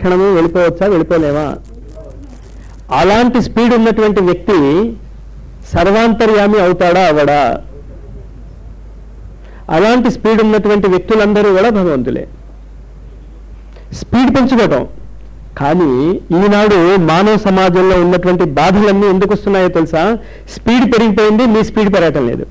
క్షణము వెళ్ళిపోవచ్చా వెళ్ళిపోలేమా అలాంటి స్పీడ్ ఉన్నటువంటి వ్యక్తి సర్వాంతర్యామి అవుతాడా అవడా అలాంటి స్పీడ్ ఉన్నటువంటి వ్యక్తులందరూ కూడా భగవంతులే స్పీడ్ పెంచుకోవటం కానీ ఈనాడు మానవ సమాజంలో ఉన్నటువంటి బాధలన్నీ ఎందుకు వస్తున్నాయో తెలుసా స్పీడ్ పెరిగిపోయింది మీ స్పీడ్ పెరగటం లేదు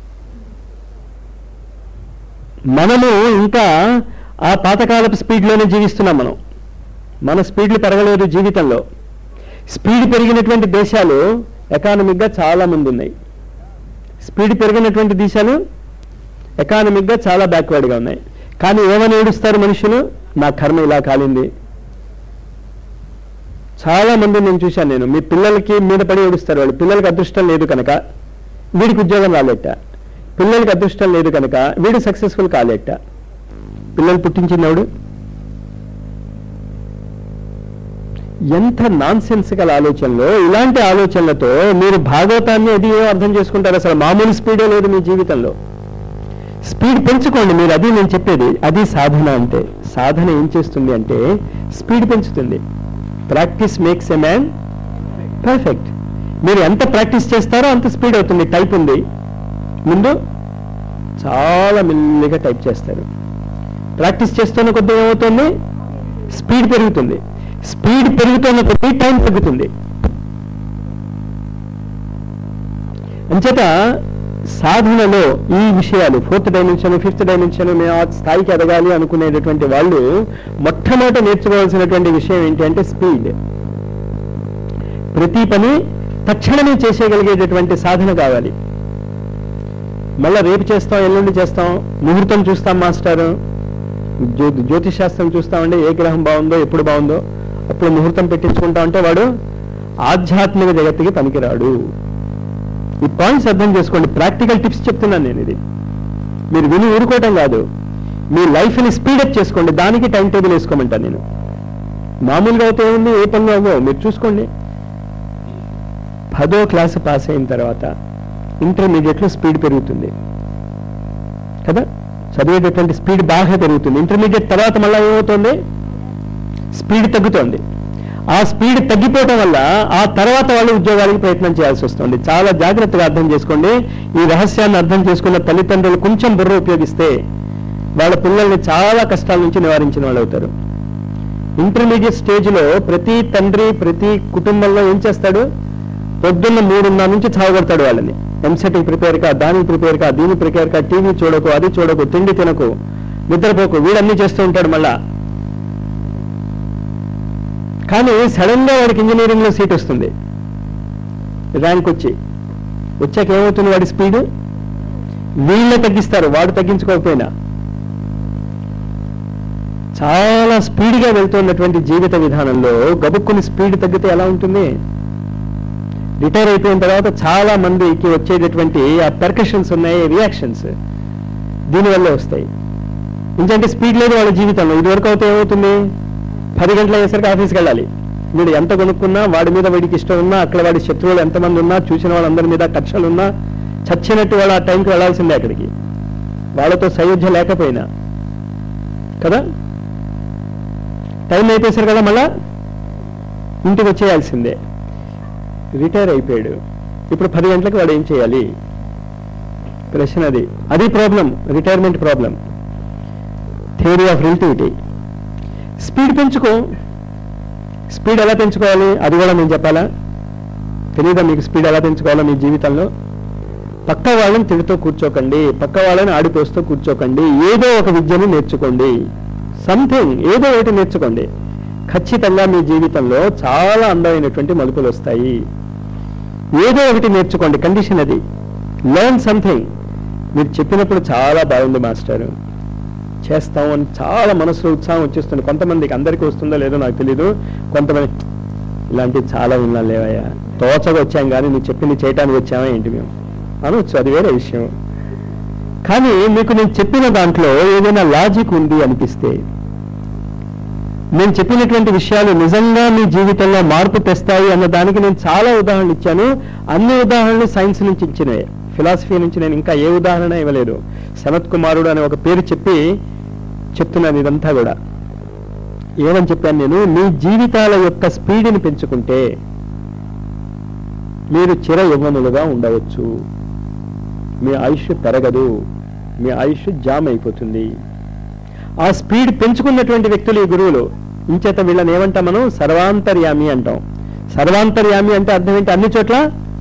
మనము ఇంకా ఆ పాతకాలపు స్పీడ్లోనే జీవిస్తున్నాం మనం మన స్పీడ్లు పెరగలేదు జీవితంలో స్పీడ్ పెరిగినటువంటి దేశాలు ఎకానమిక్గా చాలా ముందు ఉన్నాయి స్పీడ్ పెరిగినటువంటి దేశాలు ఎకానమిక్గా చాలా బ్యాక్వర్డ్గా ఉన్నాయి కానీ ఏమని ఏడుస్తారు మనుషులు నా కర్మ ఇలా కాలింది చాలా మంది నేను చూశాను నేను మీ పిల్లలకి మీద పడి ఏడుస్తారు వాళ్ళు పిల్లలకి అదృష్టం లేదు కనుక వీడికి ఉద్యోగం రాలేట పిల్లలకి అదృష్టం లేదు కనుక వీడు సక్సెస్ఫుల్ కాలేట పిల్లలు పుట్టించినవాడు ఎంత నాన్ సెన్సికల్ ఆలోచనలో ఇలాంటి ఆలోచనలతో మీరు భాగవతాన్ని అది ఏం అర్థం చేసుకుంటారు అసలు మామూలు స్పీడే లేదు మీ జీవితంలో స్పీడ్ పెంచుకోండి మీరు అది నేను చెప్పేది అది సాధన అంటే సాధన ఏం చేస్తుంది అంటే స్పీడ్ పెంచుతుంది practice makes a man perfect మీరు ఎంత ప్రాక్టీస్ చేస్తారో అంత స్పీడ్ అవుతుంది టైప్ ఉంది ముందు చాలా మెల్లిగా టైప్ చేస్తారు ప్రాక్టీస్ చేస్తున్న కొద్దీ ఏమవుతుంది స్పీడ్ పెరుగుతుంది స్పీడ్ పెరుగుతున్న కొద్దీ టైం తగ్గుతుంది అంచేత సాధనలో ఈ విషయాలు ఫోర్త్ డైమెన్షన్ ఫిఫ్త్ డైమెన్షన్ మేము ఆ స్థాయికి ఎదగాలి అనుకునేటటువంటి వాళ్ళు మొట్టమొదట నేర్చుకోవాల్సినటువంటి విషయం ఏంటి అంటే స్పీడ్ ప్రతి పని తక్షణమే చేసేయగలిగేటటువంటి సాధన కావాలి మళ్ళా రేపు చేస్తాం ఎల్లుండి చేస్తాం ముహూర్తం చూస్తాం మాస్టారు జ్యో జ్యోతిష్ శాస్త్రం చూస్తామంటే ఏ గ్రహం బాగుందో ఎప్పుడు బాగుందో అప్పుడు ముహూర్తం పెట్టించుకుంటా ఉంటే వాడు ఆధ్యాత్మిక జగత్తుకి పనికిరాడు ఈ పాయింట్స్ అర్థం చేసుకోండి ప్రాక్టికల్ టిప్స్ చెప్తున్నాను నేను ఇది మీరు విని ఊరుకోవటం కాదు మీ లైఫ్ని స్పీడప్ చేసుకోండి దానికి టైం టేబుల్ వేసుకోమంటాను నేను మామూలుగా అయితే ఏముంది ఏ పనులు అవ్వో మీరు చూసుకోండి పదో క్లాసు పాస్ అయిన తర్వాత ఇంటర్మీడియట్లో స్పీడ్ పెరుగుతుంది కదా చదివేటటువంటి స్పీడ్ బాగా పెరుగుతుంది ఇంటర్మీడియట్ తర్వాత మళ్ళీ ఏమవుతుంది స్పీడ్ తగ్గుతోంది ఆ స్పీడ్ తగ్గిపోవటం వల్ల ఆ తర్వాత వాళ్ళు ఉద్యోగాలకు ప్రయత్నం చేయాల్సి వస్తుంది చాలా జాగ్రత్తగా అర్థం చేసుకోండి ఈ రహస్యాన్ని అర్థం చేసుకున్న తల్లిదండ్రులు కొంచెం బుర్ర ఉపయోగిస్తే వాళ్ళ పిల్లల్ని చాలా కష్టాల నుంచి నివారించిన వాళ్ళు అవుతారు ఇంటర్మీడియట్ స్టేజ్లో ప్రతి తండ్రి ప్రతి కుటుంబంలో ఏం చేస్తాడు పొద్దున్న మూడున్నర నుంచి చావగొడతాడు వాళ్ళని ఎంసెట్కి ప్రిపేర్ కా దానికి ప్రిపేర్ కా దీనికి ప్రిపేర్ కా టీవీ చూడకు అది చూడకు తిండి తినకు నిద్రపోకు వీడన్నీ చేస్తూ ఉంటాడు మళ్ళా కానీ సడన్ గా వాడికి ఇంజనీరింగ్ లో సీట్ వస్తుంది ర్యాంక్ వచ్చి వచ్చాక ఏమవుతుంది వాడి స్పీడ్ వీళ్ళే తగ్గిస్తారు వాడు తగ్గించుకోకపోయినా చాలా స్పీడ్గా వెళ్తున్నటువంటి జీవిత విధానంలో గబుక్కుని స్పీడ్ తగ్గితే ఎలా ఉంటుంది రిటైర్ అయిపోయిన తర్వాత చాలా మందికి వచ్చేటటువంటి ఆ పెర్కషన్స్ ఉన్నాయి రియాక్షన్స్ దీనివల్ల వస్తాయి ఎందుకంటే స్పీడ్ లేదు వాళ్ళ జీవితంలో ఇదివరకు అయితే ఏమవుతుంది పది గంటల అయ్యేసరికి ఆఫీస్కి వెళ్ళాలి వీడు ఎంత కొనుక్కున్నా వాడి మీద వాడికి ఇష్టం ఉన్నా అక్కడ వాడి శత్రువులు ఎంతమంది ఉన్నా చూసిన వాళ్ళందరి మీద కక్షలు ఉన్నా చచ్చినట్టు వాడు ఆ టైంకి వెళ్ళాల్సిందే అక్కడికి వాళ్ళతో సయోధ్య లేకపోయినా కదా టైం అయిపోయేసరి కదా మళ్ళా ఇంటికి వచ్చేయాల్సిందే రిటైర్ అయిపోయాడు ఇప్పుడు పది గంటలకు వాడు ఏం చేయాలి ప్రశ్న అది అది problem retirement problem theory of relativity speed పెంచుకో స్పీడ్ ఎలా పెంచుకోవాలి అది కూడా నేను చెప్పాలా తెలియదా మీకు స్పీడ్ ఎలా పెంచుకోవాలో మీ జీవితంలో పక్క వాళ్ళని తిడుతూ కూర్చోకండి పక్క వాళ్ళని ఆడిపోస్తూ కూర్చోకండి ఏదో ఒక విద్యను నేర్చుకోండి సంథింగ్ ఏదో ఒకటి నేర్చుకోండి ఖచ్చితంగా మీ జీవితంలో చాలా అందమైనటువంటి మలుపులు వస్తాయి ఏదో ఒకటి నేర్చుకోండి కండిషన్ అది లెర్న్ సంథింగ్ మీరు చెప్పినప్పుడు చాలా బాగుంది మాస్టర్ చేస్తాం అని చాలా మనసులో ఉత్సాహం వచ్చేస్తుంది కొంతమందికి అందరికీ వస్తుందో లేదో నాకు తెలియదు కొంతమంది ఇలాంటివి చాలా విన్నాను లేవయ్యా తోచగా వచ్చాం కానీ నువ్వు చెప్పింది చేయడానికి వచ్చామా ఏంటి మేము అనొచ్చు అది వేరే విషయం కానీ మీకు నేను చెప్పిన దాంట్లో ఏదైనా లాజిక్ ఉంది అనిపిస్తే నేను చెప్పినటువంటి విషయాలు నిజంగా మీ జీవితంలో మార్పు తెస్తాయి అన్న దానికి నేను చాలా ఉదాహరణలు ఇచ్చాను అన్ని ఉదాహరణలు సైన్స్ నుంచి ఇచ్చినవే ఫిలాసఫీ నుంచి నేను ఇంకా ఏ ఉదాహరణ ఇవ్వలేదు సనత్ కుమారుడు అనే ఒక పేరు చెప్పి చెప్తున్నాను ఇదంతా కూడా ఏమని చెప్పాను నేను మీ జీవితాల యొక్క స్పీడ్ని పెంచుకుంటే మీరు చిర యవ్వనులుగా ఉండవచ్చు మీ ఆయుష్ పెరగదు మీ ఆయుష్ జామ్ అయిపోతుంది ఆ స్పీడ్ పెంచుకున్నటువంటి వ్యక్తులు ఈ గురువులు ఇంచేత వీళ్ళని ఏమంటాం మనం సర్వాంతర్యామి అంటాం సర్వాంతర్యామి అంటే అర్థం ఏంటి అన్ని చోట్ల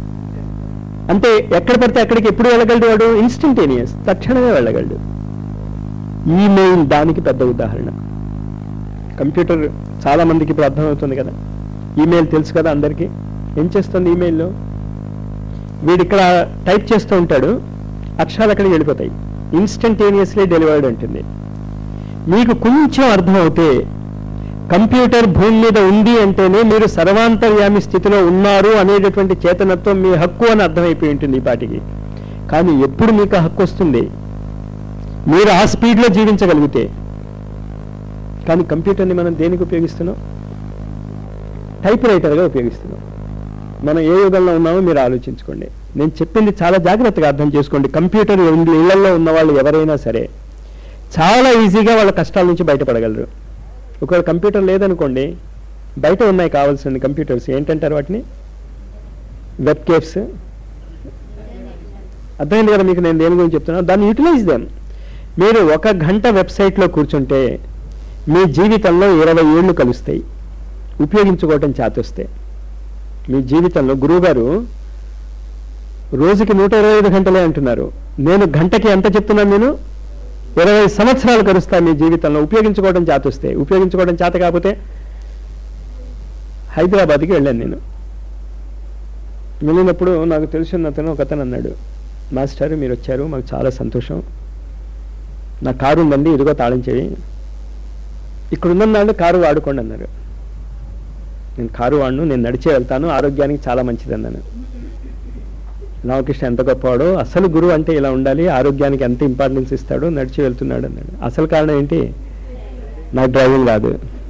అంటే ఎక్కడ పడితే అక్కడికి ఎప్పుడు వెళ్ళగలడు వాడు ఇన్స్టంటేనియస్ తక్షణమే వెళ్ళగలడు ఈమెయిల్ దానికి పెద్ద ఉదాహరణ కంప్యూటర్ చాలా మందికి ఇప్పుడు అర్థమవుతుంది కదా ఈమెయిల్ తెలుసు కదా అందరికీ ఏం చేస్తుంది ఈమెయిల్లో వీడు ఇక్కడ టైప్ చేస్తూ ఉంటాడు అక్షరాలు అక్కడికి వెళ్ళిపోతాయి ఇన్స్టంటేనియస్లీ డెలివర్డ్ ఉంటుంది మీకు కొంచెం అర్థం అవుతే కంప్యూటర్ భూమి మీద ఉంది అంటేనే మీరు సర్వాంతర్యామి స్థితిలో ఉన్నారు అనేటటువంటి చేతనత్వం మీ హక్కు అని అర్థమైపోయి ఉంటుంది ఈ పాటికి కానీ ఎప్పుడు మీకు ఆ హక్కు వస్తుంది మీరు ఆ స్పీడ్లో జీవించగలిగితే కానీ కంప్యూటర్ని మనం దేనికి ఉపయోగిస్తున్నాం టైప్ రైటర్గా ఉపయోగిస్తున్నాం మనం ఏ యుగంలో ఉన్నామో మీరు ఆలోచించుకోండి నేను చెప్పింది చాలా జాగ్రత్తగా అర్థం చేసుకోండి కంప్యూటర్ ఇళ్ళ- ఇళ్లలో ఉన్న వాళ్ళు ఎవరైనా సరే చాలా ఈజీగా వాళ్ళ కష్టాల నుంచి బయటపడగలరు ఒకవేళ కంప్యూటర్ లేదనుకోండి బయట ఉన్నాయి కావాల్సిన కంప్యూటర్స్ ఏంటంటారు వాటిని వెబ్ కేఫ్స్ అర్థమైంది కదా మీకు నేను దేని గురించి చెప్తున్నాను దాన్ని యూటిలైజ్ దేమ్ మీరు ఒక గంట వెబ్సైట్లో కూర్చుంటే మీ జీవితంలో ఇరవై ఏళ్ళు కలుస్తాయి ఉపయోగించుకోవటం చేతొస్తే మీ జీవితంలో గురువుగారు రోజుకి నూట ఇరవై ఐదు గంటలే అంటున్నారు నేను గంటకి ఎంత చెప్తున్నాను నేను ఇరవై సంవత్సరాలు కలుస్తాయి మీ జీవితంలో ఉపయోగించుకోవడం చేత వస్తే ఉపయోగించుకోవడం చేత కాకపోతే హైదరాబాద్కి వెళ్ళాను నేను వెళ్ళినప్పుడు నాకు తెలిసిన అతను ఒక అతను అన్నాడు మాస్టర్ మీరు వచ్చారు మాకు చాలా సంతోషం నా కారు ఉందండి ఇదిగో తాళం చెవి ఇక్కడ ఉన్నన్నాళ్ళు కారు వాడుకోండి అన్నారు నేను కారు వాడను నేను నడిచే వెళ్తాను ఆరోగ్యానికి చాలా మంచిది అన్నాను రామకృష్ణ ఎంత గొప్పవాడో అసలు గురువు అంటే ఇలా ఉండాలి ఆరోగ్యానికి ఎంత ఇంపార్టెన్స్ ఇస్తాడో నడిచి వెళ్తున్నాడు అన్నాడు అసలు కారణం ఏంటి నాకు డ్రైవింగ్ రాదు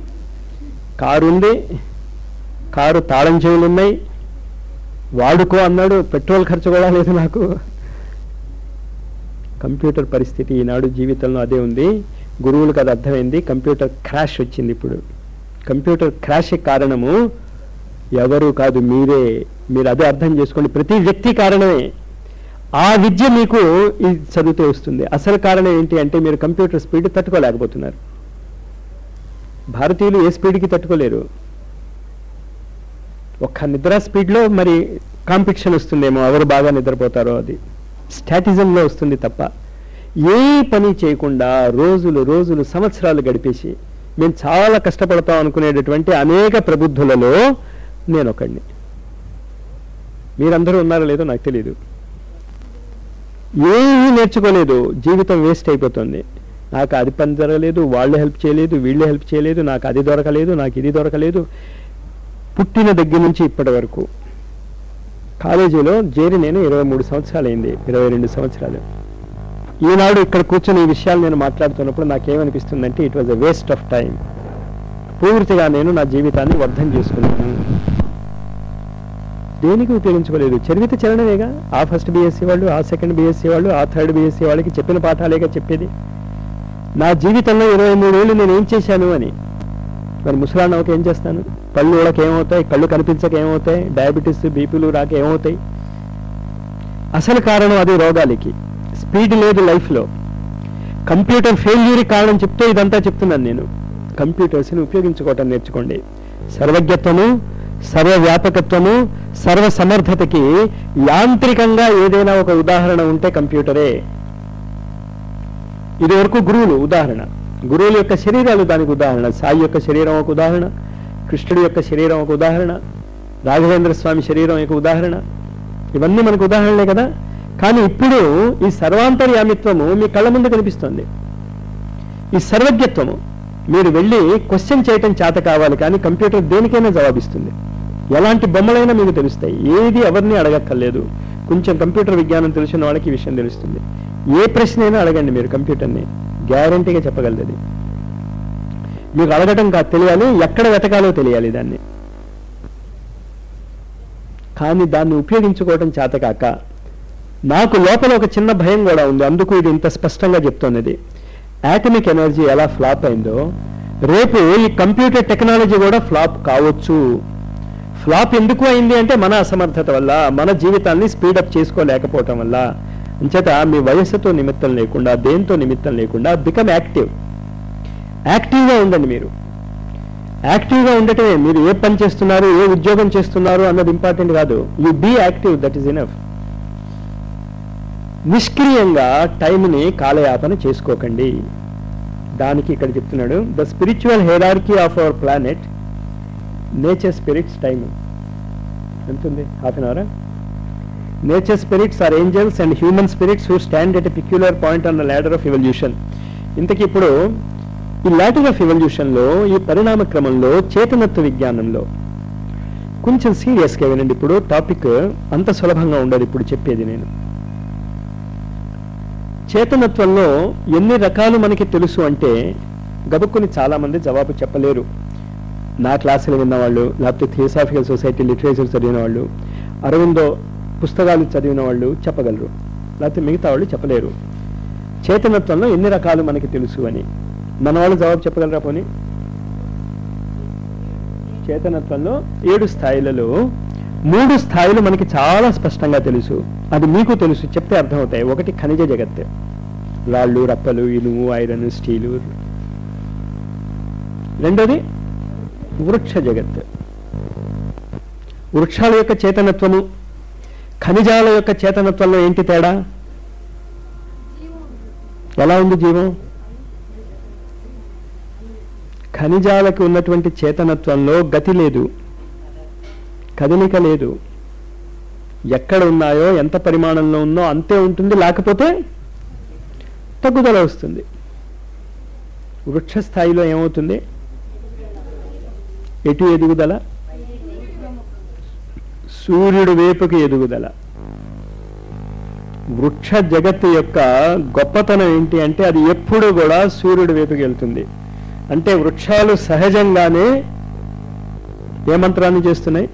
కారు ఉంది కారు తాళం చెవులు ఉన్నాయి వాడుకో అన్నాడు పెట్రోల్ ఖర్చు కూడా లేదు నాకు కంప్యూటర్ పరిస్థితి ఈనాడు జీవితంలో అదే ఉంది గురువులకు అది అర్థమైంది కంప్యూటర్ క్రాష్ వచ్చింది ఇప్పుడు కంప్యూటర్ క్రాష్ కారణము ఎవరు కాదు మీరే మీరు అదే అర్థం చేసుకోండి ప్రతి వ్యక్తి కారణమే ఆ విద్య మీకు ఈ చదివితే వస్తుంది అసలు కారణం ఏంటి అంటే మీరు కంప్యూటర్ స్పీడ్ తట్టుకోలేకపోతున్నారు భారతీయులు ఏ స్పీడ్కి తట్టుకోలేరు ఒక్క నిద్ర స్పీడ్లో మరి కాంపిటీషన్ వస్తుందేమో ఎవరు బాగా నిద్రపోతారో అది స్టాటిజంలో వస్తుంది తప్ప ఏ పని చేయకుండా రోజులు రోజులు సంవత్సరాలు గడిపేసి మేము చాలా కష్టపడతాం అనుకునేటటువంటి అనేక ప్రబుద్ధులలో నేను ఒకడిని మీరందరూ ఉన్నారో లేదో నాకు తెలియదు ఏమీ నేర్చుకోలేదు జీవితం వేస్ట్ అయిపోతుంది నాకు అది పని జరగలేదు వాళ్ళు హెల్ప్ చేయలేదు వీళ్ళు హెల్ప్ చేయలేదు నాకు అది దొరకలేదు నాకు ఇది దొరకలేదు పుట్టిన దగ్గర నుంచి ఇప్పటి వరకు కాలేజీలో చేరి నేను ఇరవై మూడు సంవత్సరాలు అయింది ఇరవై రెండు సంవత్సరాలు ఈనాడు ఇక్కడ కూర్చొని ఈ విషయాలు నేను మాట్లాడుతున్నప్పుడు నాకేమనిపిస్తుందంటే it was a waste of time పూర్తిగా నేను నా జీవితాన్ని వర్ధం చేసుకున్నాను దేనికి ఉపయోగించుకోలేదు చదివితే చరణమేగా ఆ ఫస్ట్ బీఎస్సీ వాళ్ళు ఆ సెకండ్ బీఎస్సీ వాళ్ళు ఆ థర్డ్ బీఎస్సీ వాళ్ళకి చెప్పిన పాఠాలేగా చెప్పేది నా జీవితంలో ఇరవై మూడేళ్ళు నేను ఏం చేశాను అని మరి ముసలాన్నవకి ఏం చేస్తాను పళ్ళు ఊడక ఏమవుతాయి కళ్ళు కనిపించక ఏమవుతాయి డయాబెటీస్ బీపీలు రాక ఏమవుతాయి అసలు కారణం అది రోగాలకి స్పీడ్ లేదు లైఫ్లో కంప్యూటర్ ఫెయిల్యూర్కి కారణం చెప్తే ఇదంతా చెప్తున్నాను నేను కంప్యూటర్స్ని ఉపయోగించుకోవటం నేర్చుకోండి సర్వజ్ఞత్వము సర్వవ్యాపకత్వము సర్వ సమర్థతకి యాంత్రికంగా ఏదైనా ఒక ఉదాహరణ ఉంటే కంప్యూటరే ఇది వరకు గురువులు ఉదాహరణ గురువుల యొక్క శరీరాలు దానికి ఉదాహరణ సాయి యొక్క శరీరం ఒక ఉదాహరణ కృష్ణుడి యొక్క శరీరం ఒక ఉదాహరణ రాఘవేంద్ర స్వామి శరీరం ఒక ఉదాహరణ ఇవన్నీ మనకు ఉదాహరణలే కదా కానీ ఇప్పుడు ఈ సర్వాంతర్యామిత్వము మీ కళ్ళ ముందు కనిపిస్తుంది ఈ సర్వజ్ఞత్వము మీరు వెళ్ళి క్వశ్చన్ చేయటం చేత కావాలి కానీ కంప్యూటర్ దేనికైనా జవాబిస్తుంది ఎలాంటి బొమ్మలైనా మీకు తెలుస్తాయి ఏది ఎవరిని అడగక్కర్లేదు కొంచెం కంప్యూటర్ విజ్ఞానం తెలిసిన వాళ్ళకి ఈ విషయం తెలుస్తుంది ఏ ప్రశ్న అయినా అడగండి మీరు కంప్యూటర్ని గ్యారంటీగా చెప్పగలదు అది మీకు అడగటం కాదు తెలియాలి ఎక్కడ వెతకాలో తెలియాలి దాన్ని కానీ దాన్ని ఉపయోగించుకోవటం చేతకాక నాకు లోపల ఒక చిన్న భయం కూడా ఉంది అందుకు ఇది ఇంత స్పష్టంగా చెప్తున్నది యాటమిక్ ఎనర్జీ ఎలా ఫ్లాప్ అయిందో రేపు ఈ కంప్యూటర్ టెక్నాలజీ కూడా ఫ్లాప్ కావచ్చు ఫ్లాప్ ఎందుకు అయింది అంటే మన అసమర్థత వల్ల మన జీవితాన్ని స్పీడప్ చేసుకోలేకపోవటం వల్ల అంచేత మీ వయస్సుతో నిమిత్తం లేకుండా దేంతో నిమిత్తం లేకుండా బికమ్ యాక్టివ్ యాక్టివ్గా ఉండండి మీరు యాక్టివ్గా ఉండటమే మీరు ఏ పని చేస్తున్నారు ఏ ఉద్యోగం చేస్తున్నారు అన్నది ఇంపార్టెంట్ కాదు you be active that is enough నిష్క్రియంగా టైంని కాలయాపన చేసుకోకండి దానికి ఇక్కడ చెప్తున్నాడు the spiritual hierarchy of our planet nature spirits time ఎంత ఉంది half an hour nature spirits are angels and human spirits who stand at a peculiar point on the ladder of evolution ఇంతకీ ఇప్పుడు ఈ ల్యాడర్ ఆఫ్ ఎవల్యూషన్లో ఈ పరిణామ క్రమంలో చేతనత్వ విజ్ఞానంలో కొంచెం సీరియస్గా వినండి ఇప్పుడు టాపిక్ అంత సులభంగా ఉండదు ఇప్పుడు చెప్పేది నేను చేతనత్వంలో ఎన్ని రకాలు మనకి తెలుసు అంటే గబుక్కుని చాలా మంది జవాబు చెప్పలేరు నా క్లాసులు విన్నవాళ్ళు లేకపోతే థియోసాఫికల్ సొసైటీ లిటరేచర్ చదివిన వాళ్ళు అరవిందో పుస్తకాలు చదివిన వాళ్ళు చెప్పగలరు లేకపోతే మిగతా వాళ్ళు చెప్పలేరు చేతనత్వంలో ఎన్ని రకాలు మనకి తెలుసు అని మన వాళ్ళు జవాబు చెప్పగలరా పోనీ చేతనత్వంలో ఏడు స్థాయిలలో మూడు స్థాయిలు మనకి చాలా స్పష్టంగా తెలుసు అది మీకు తెలుసు చెప్తే అర్థమవుతాయి ఒకటి ఖనిజ జగత్ రాళ్ళు రప్పలు ఇనుము ఐరన్ స్టీలు రెండోది వృక్ష జగత్ వృక్షాల యొక్క చేతనత్వము ఖనిజాల యొక్క చేతనత్వంలో ఏంటి తేడా ఎలా ఉంది జీవం ఖనిజాలకు ఉన్నటువంటి చేతనత్వంలో గతి లేదు కదలిక లేదు ఎక్కడ ఉన్నాయో ఎంత పరిమాణంలో ఉందో అంతే ఉంటుంది లేకపోతే తగ్గుదల వస్తుంది వృక్ష స్థాయిలో ఏమవుతుంది ఎటు ఎదుగుదల సూర్యుడి వైపుకి ఎదుగుదల వృక్ష జగత్తు యొక్క గొప్పతనం ఏంటి అంటే అది ఎప్పుడూ కూడా సూర్యుడి వైపుకి వెళ్తుంది అంటే వృక్షాలు సహజంగానే ఏ మంత్రాన్ని చేస్తున్నాయి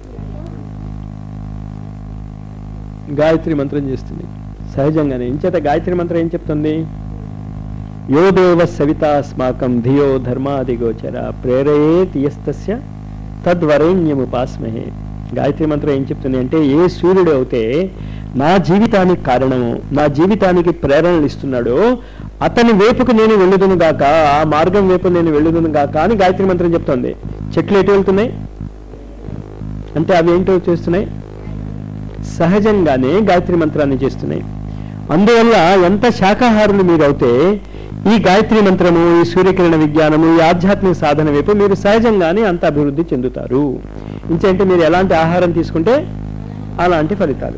గాయత్రి మంత్రం చేస్తుంది సహజంగానే ఇంచేత గాయత్రి మంత్రం ఏం చెప్తుంది యో దేవ సవితాస్మాకం ధియో ధర్మాది గోచర ప్రేరయేత్ యస్తస్య తద్వరేణ్యముపాస్మహే గాయత్రి మంత్రం ఏం చెప్తుంది అంటే ఏ సూర్యుడు అయితే నా జీవితానికి కారణము నా జీవితానికి ప్రేరణలు ఇస్తున్నాడో అతని వైపుకు నేను వెళ్ళుదును గాక ఆ మార్గం వైపు నేను వెళ్ళుదును గాక అని గాయత్రి మంత్రం చెప్తోంది చెట్లు ఎటు వెళ్తున్నాయి అంటే అవి ఏంటో చేస్తున్నాయి సహజంగానే గాయత్రి మంత్రాన్ని చేస్తున్నాయి అందువల్ల ఎంత శాకాహారులు మీరైతే ఈ గాయత్రి మంత్రము ఈ సూర్యకిరణ విజ్ఞానము ఈ ఆధ్యాత్మిక సాధన వైపు మీరు సహజంగానే అంత అభివృద్ధి చెందుతారు ఇంకంటే మీరు ఎలాంటి ఆహారం తీసుకుంటే అలాంటి ఫలితాలు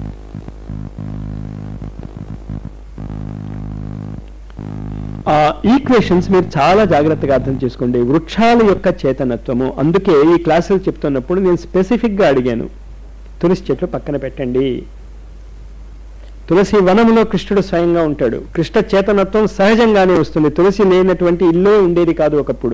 ఆ ఈక్వేషన్స్ మీరు చాలా జాగ్రత్తగా అర్థం చేసుకోండి వృక్షాల యొక్క చేతనత్వము అందుకే ఈ క్లాసులు చెప్తున్నప్పుడు నేను స్పెసిఫిక్గా అడిగాను తులసి చెట్లు పక్కన పెట్టండి తులసి వనములో కృష్ణుడు స్వయంగా ఉంటాడు కృష్ణ చేతనత్వం సహజంగానే వస్తుంది తులసి లేనటువంటి ఇల్లు ఉండేది కాదు ఒకప్పుడు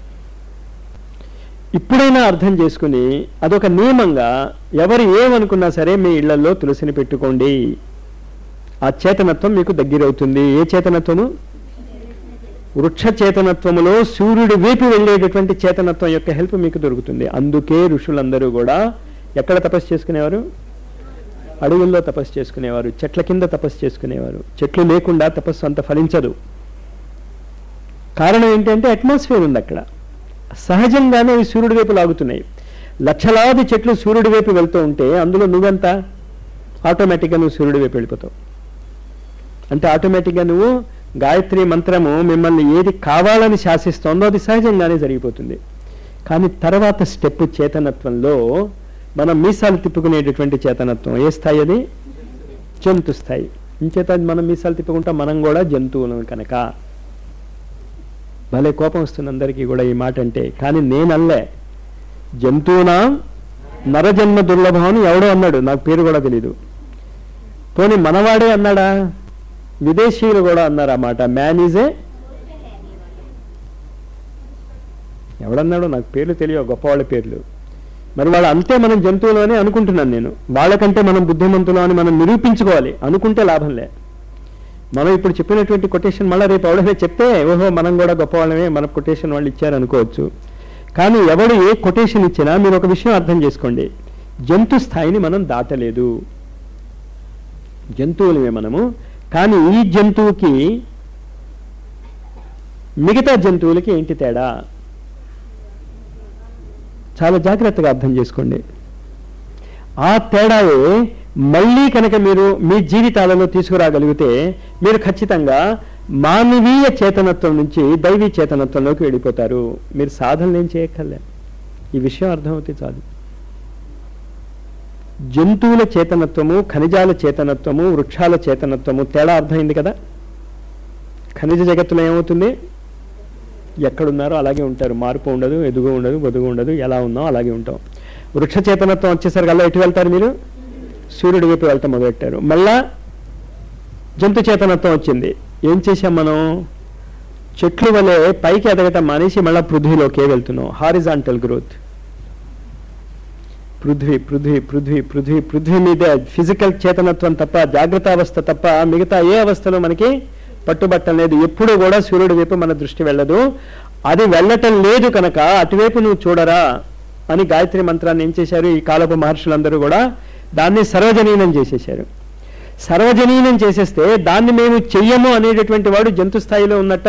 ఇప్పుడైనా అర్థం చేసుకుని అదొక నియమంగా ఎవరు ఏమనుకున్నా సరే మీ ఇళ్లలో తులసిని పెట్టుకోండి ఆ చేతనత్వం మీకు దగ్గరవుతుంది ఏ చేతనత్వము వృక్ష చేతనత్వములో సూర్యుడి వైపు వెళ్ళేటటువంటి చేతనత్వం యొక్క హెల్ప్ మీకు దొరుకుతుంది అందుకే ఋషులందరూ కూడా ఎక్కడ తపస్సు చేసుకునేవారు అడవుల్లో తపస్సు చేసుకునేవారు చెట్ల కింద తపస్సు చేసుకునేవారు చెట్లు లేకుండా తపస్సు అంత ఫలించదు కారణం ఏంటంటే అట్మాస్ఫియర్ ఉంది అక్కడ సహజంగానే ఈ సూర్యుడి వైపు లాగుతున్నాయి లక్షలాది చెట్లు సూర్యుడి వైపు వెళ్తూ ఉంటే అందులో నువ్వెంత ఆటోమేటిక్గా నువ్వు సూర్యుడి వైపు వెళ్ళిపోతావు అంటే ఆటోమేటిక్గా నువ్వు గాయత్రి మంత్రము మిమ్మల్ని ఏది కావాలని శాసిస్తోందో అది సహజంగానే జరిగిపోతుంది కానీ తర్వాత స్టెప్ చేతనత్వంలో మనం మీసాలు తిప్పుకునేటటువంటి చేతనత్వం ఏ స్థాయి అది జంతు స్థాయి ఇంచేత మనం మీసాలు తిప్పుకుంటాం మనం కూడా జంతువులం కనుక భలే కోపం వస్తుంది అందరికీ కూడా ఈ మాట అంటే కానీ నేనల్లే జంతువునా నరజన్మ దుర్లభం అని ఎవడో అన్నాడు నాకు పేరు కూడా తెలీదు పోనీ మనవాడే అన్నాడా విదేశీయులు కూడా అన్నారు ఆ మాట మ్యాన్ ఈజ్ ఏ ఎవడన్నాడో నాకు పేర్లు తెలియవు గొప్పవాళ్ళ పేర్లు మరి వాళ్ళు అంతే మనం జంతువులు అని అనుకుంటున్నాను నేను వాళ్ళకంటే మనం బుద్ధిమంతులు అని మనం నిరూపించుకోవాలి అనుకుంటే లాభంలే మనం ఇప్పుడు చెప్పినటువంటి కొటేషన్ మళ్ళీ రేపు ఎవడైనా చెప్తే ఓహో మనం కూడా గొప్పవాళ్ళమే మన కొటేషన్ వాళ్ళు ఇచ్చారు అనుకోవచ్చు కానీ ఎవడు ఏ కొటేషన్ ఇచ్చినా మీరు ఒక విషయం అర్థం చేసుకోండి జంతు స్థాయిని మనం దాటలేదు జంతువులమే మనము కానీ ఈ జంతువుకి మిగతా జంతువులకి ఏంటి తేడా చాలా జాగ్రత్తగా అర్థం చేసుకోండి ఆ తేడాయే మళ్ళీ కనుక మీరు మీ జీవితాలలో తీసుకురాగలిగితే మీరు ఖచ్చితంగా మానవీయ చేతనత్వం నుంచి దైవీ చేతనత్వంలోకి వెళ్ళిపోతారు మీరు సాధనలు ఏం చేయక్కర్లే ఈ విషయం అర్థమవుతే చాలు జంతువుల చేతనత్వము ఖనిజాల చేతనత్వము వృక్షాల చేతనత్వము తేడా అర్థమైంది కదా ఖనిజ జగత్తులో ఏమవుతుంది ఎక్కడున్నారో అలాగే ఉంటారు మార్పు ఉండదు ఎదుగు ఉండదు బొదుగు ఉండదు ఎలా ఉన్నాం అలాగే ఉంటాం వృక్ష చేతనత్వం వచ్చేసరికల్లా ఎటు వెళ్తారు మీరు సూర్యుడి వైపు వెళ్తాం మొదలెట్టారు మళ్ళా జంతు చేతనత్వం వచ్చింది ఏం చేశాం మనం చెట్లు వలె పైకి ఎదగటం మానేసి మళ్ళీ పృథ్వీలోకే వెళ్తున్నాం హారిజాంటల్ గ్రోత్ పృథ్వీ పృథ్వీ పృథ్వీ పృథ్వీ పృథ్వీ మీదే ఫిజికల్ చేతనత్వం తప్ప జాగ్రత్త అవస్థ తప్ప మిగతా ఏ అవస్థలో మనకి పట్టుబట్టం లేదు ఎప్పుడు కూడా సూర్యుడి వైపు మన దృష్టి వెళ్ళదు అది వెళ్ళటం లేదు కనుక అటువైపు నువ్వు చూడరా అని గాయత్రి మంత్రాన్ని ఏం చేశారు ఈ కాలపు మహర్షులందరూ కూడా దాన్ని సర్వజనీనం చేసేశారు సర్వజనీనం చేసేస్తే దాన్ని మేము చెయ్యము అనేటటువంటి వాడు జంతు స్థాయిలో ఉన్నట్ట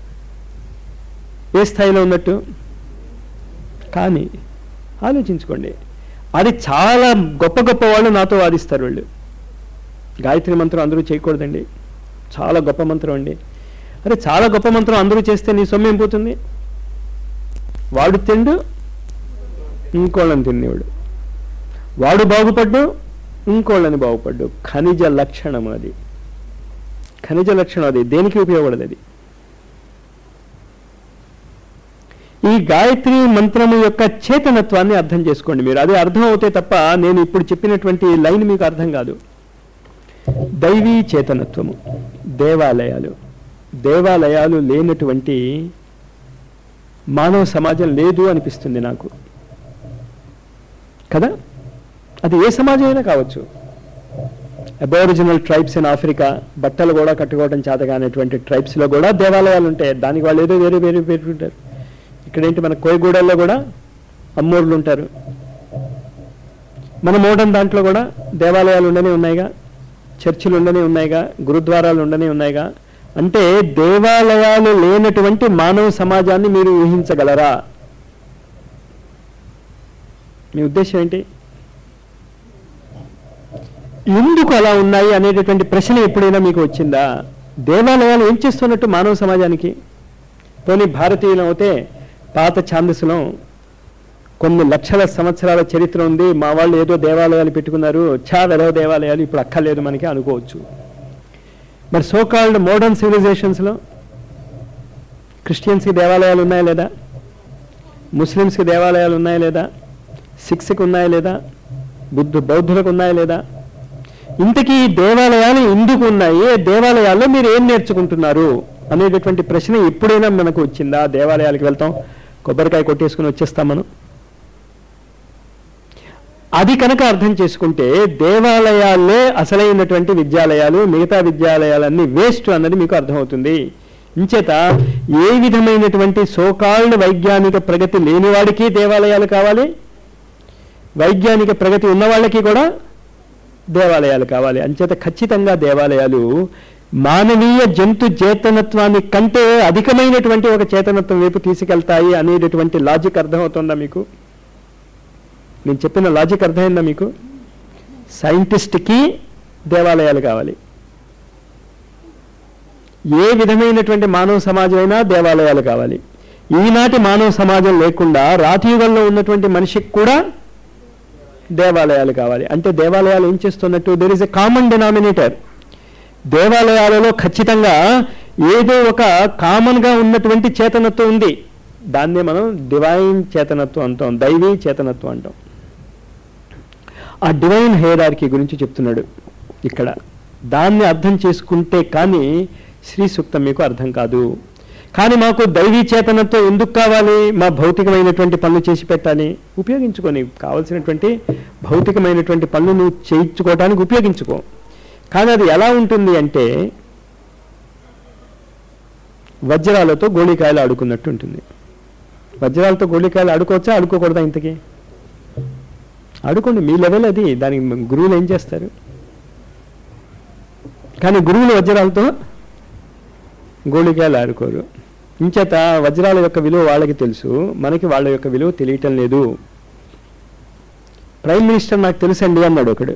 ఏ స్థాయిలో ఉన్నట్టు కానీ ఆలోచించుకోండి అది చాలా గొప్ప గొప్ప వాళ్ళు నాతో వాదిస్తారు వీళ్ళు గాయత్రి మంత్రం అందరూ చేయకూడదండి చాలా గొప్ప మంత్రం అండి అరే చాలా గొప్ప మంత్రం అందరూ చేస్తే నీ సొమ్ము ఏం పోతుంది వాడు తిండు ఇంకోళ్ళని తినేవాడు వాడు బాగుపడ్డు ఇంకోళ్ళని బాగుపడ్డు ఖనిజ లక్షణం అది ఖనిజ లక్షణం అది దేనికి ఉపయోగపడదు అది ఈ గాయత్రి మంత్రము యొక్క చేతనత్వాన్ని అర్థం చేసుకోండి మీరు అది అర్థం అవుతే తప్ప నేను ఇప్పుడు చెప్పినటువంటి లైన్ మీకు అర్థం కాదు దైవీ చేతనత్వము దేవాలయాలు దేవాలయాలు లేనటువంటి మానవ సమాజం లేదు అనిపిస్తుంది నాకు కదా అది ఏ సమాజం అయినా కావచ్చు అబోరిజినల్ ట్రైబ్స్ ఇన్ ఆఫ్రికా బట్టలు కూడా కట్టుకోవడం చేతగానేటువంటి ట్రైబ్స్లో కూడా దేవాలయాలు ఉంటాయి దానికి వాళ్ళు ఏదో వేరే వేరే పెట్టుకుంటారు ఇక్కడేంటి మన కోయగూడల్లో కూడా అమ్మోర్లు ఉంటారు మన మోడర్న్ దాంట్లో కూడా దేవాలయాలు ఉండనే ఉన్నాయిగా చర్చిలు ఉండనే ఉన్నాయిగా గురుద్వారాలు ఉండనే ఉన్నాయిగా అంటే దేవాలయాలు లేనటువంటి మానవ సమాజాన్ని మీరు ఊహించగలరా మీ ఉద్దేశం ఏంటి ఎందుకు అలా ఉన్నాయి అనేటటువంటి ప్రశ్న ఎప్పుడైనా మీకు వచ్చిందా దేవాలయాలు ఏం చేస్తున్నట్టు మానవ సమాజానికి పోనీ భారతీయులు అయితే పాత ఛాందస్సులో కొన్ని లక్షల సంవత్సరాల చరిత్ర ఉంది మా వాళ్ళు ఏదో దేవాలయాలు పెట్టుకున్నారు చా వెలవ దేవాలయాలు ఇప్పుడు అక్కర్లేదు మనకి అనుకోవచ్చు మరి సోకాల్డ్ మోడర్న్ సివిలైజేషన్స్లో క్రిస్టియన్స్కి దేవాలయాలు ఉన్నాయా లేదా ముస్లిమ్స్కి దేవాలయాలు ఉన్నాయా లేదా సిక్స్కి ఉన్నాయా లేదా బుద్ధ బౌద్ధులకు ఉన్నాయా లేదా ఇంతకీ ఈ దేవాలయాలు ఎందుకు ఉన్నాయి దేవాలయాల్లో మీరు ఏం నేర్చుకుంటున్నారు అనేటటువంటి ప్రశ్న ఎప్పుడైనా మనకు వచ్చిందా దేవాలయాలకు వెళ్తాం కొబ్బరికాయ కొట్టేసుకుని వచ్చేస్తాం మనం అది కనుక అర్థం చేసుకుంటే దేవాలయాలే అసలైనటువంటి విద్యాలయాలు మిగతా విద్యాలయాలన్నీ వేస్ట్ అన్నది మీకు అర్థమవుతుంది ఇంచేత ఏ విధమైనటువంటి సోకాల్డ్ వైజ్ఞానిక ప్రగతి లేనివాడికి దేవాలయాలు కావాలి వైజ్ఞానిక ప్రగతి ఉన్న వాళ్ళకి కూడా దేవాలయాలు కావాలి అంచేత ఖచ్చితంగా దేవాలయాలు మానవీయ జంతు చేతనత్వాన్ని కంటే అధికమైనటువంటి ఒక చేతనత్వం వైపు తీసుకెళ్తాయి అనేటటువంటి లాజిక్ అర్థమవుతుందా మీకు నేను చెప్పిన లాజిక్ అర్థమైందా మీకు సైంటిస్ట్కి దేవాలయాలు కావాలి ఏ విధమైనటువంటి మానవ సమాజం అయినా దేవాలయాలు కావాలి ఈనాటి మానవ సమాజం లేకుండా రాతియుగంలో ఉన్నటువంటి మనిషికి కూడా దేవాలయాలు కావాలి అంటే దేవాలయాలు ఏం చేస్తున్నట్టు there is a common denominator దేవాలయాలలో ఖచ్చితంగా ఏదో ఒక కామన్గా ఉన్నటువంటి చేతనత్వం ఉంది దాన్నే మనం డివైన్ చేతనత్వం అంటాం దైవీ చేతనత్వం అంటాం ఆ డివైన్ హేరార్కీ గురించి చెప్తున్నాడు ఇక్కడ దాన్ని అర్థం చేసుకుంటే కానీ శ్రీ సూక్తం మీకు అర్థం కాదు కానీ మాకు దైవీ చేతనత్వం ఎందుకు కావాలి మా భౌతికమైనటువంటి పనులు చేసి పెట్టాలి ఉపయోగించుకొని కావలసినటువంటి భౌతికమైనటువంటి పనులు నువ్వు చేయించుకోవడానికి ఉపయోగించుకో కానీ అది ఎలా ఉంటుంది అంటే వజ్రాలతో గోళీకాయలు ఆడుకున్నట్టు ఉంటుంది వజ్రాలతో గోళీకాయలు ఆడుకోవచ్చా ఆడుకోకూడదా ఇంతకీ ఆడుకోండి మీ లెవెల్ అది దానికి గురువులు ఏం చేస్తారు కానీ గురువులు వజ్రాలతో గోళికాయలు ఆడుకోరు ఇంచేత వజ్రాల యొక్క విలువ వాళ్ళకి తెలుసు మనకి వాళ్ళ యొక్క విలువ తెలియటం లేదు ప్రైమ్ మినిస్టర్ నాకు తెలుసండి అన్నాడు ఒకడు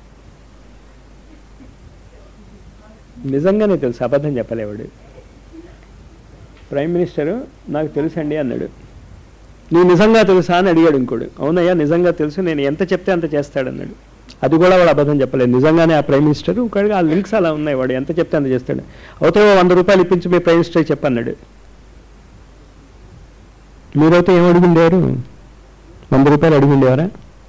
నిజంగానే తెలుసు అబద్ధం చెప్పలేవాడు ప్రైమ్ మినిస్టరు నాకు తెలుసండి అన్నాడు నీ నిజంగా తెలుసా అని అడిగాడు ఇంకోడు అవునయ్యా నిజంగా తెలుసు నేను ఎంత చెప్తే అంత చేస్తాడన్నాడు అది కూడా వాడు అబద్ధం చెప్పలేదు నిజంగానే ఆ ప్రైమ్ మినిస్టర్ ఇంకోటి ఆ లింక్స్ అలా ఉన్నాయి వాడు ఎంత చెప్తే అంత చేస్తాడు అవుతే వంద రూపాయలు ఇప్పించి మీ ప్రైమ్ మినిస్టర్ చెప్పన్నాడు మీరైతే ఏం అడుగుండేవారు వంద రూపాయలు అడుగుండేవారా